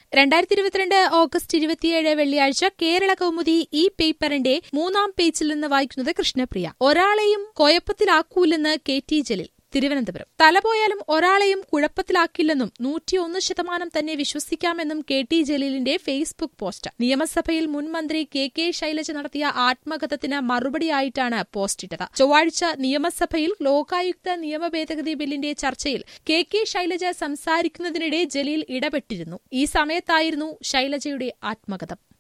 രണ്ടായിരത്തി ഇരുപത്തിരണ്ട് ഓഗസ്റ്റ് ഇരുപത്തിയേഴ് വെള്ളിയാഴ്ച കേരള കൗമുദി ഈ പേപ്പറിന്റെ മൂന്നാം പേജിൽ നിന്ന് വായിക്കുന്നത് കൃഷ്ണപ്രിയ ഒരാളെയും കുഴപ്പത്തിലാക്കൂലെന്ന് കെ ടി ജലീൽ തിരുവനന്തപുരം തലപോയാലും ഒരാളെയും കുഴപ്പത്തിലാക്കില്ലെന്നും നൂറ്റിയൊന്ന് ശതമാനം തന്നെ വിശ്വസിക്കാമെന്നും കെ ടി ജലീലിന്റെ ഫേസ്ബുക്ക് പോസ്റ്റ് നിയമസഭയിൽ മുൻ മന്ത്രി കെ കെ ശൈലജ നടത്തിയ ആത്മകഥത്തിന് മറുപടിയായിട്ടാണ് പോസ്റ്റിട്ടത് ചൊവ്വാഴ്ച നിയമസഭയിൽ ലോകായുക്ത നിയമ ഭേദഗതി ബില്ലിന്റെ ചർച്ചയിൽ കെ കെ ശൈലജ സംസാരിക്കുന്നതിനിടെ ജലീൽ ഇടപെട്ടിരുന്നു ഈ സമയത്തായിരുന്നു ശൈലജയുടെ ആത്മകഥം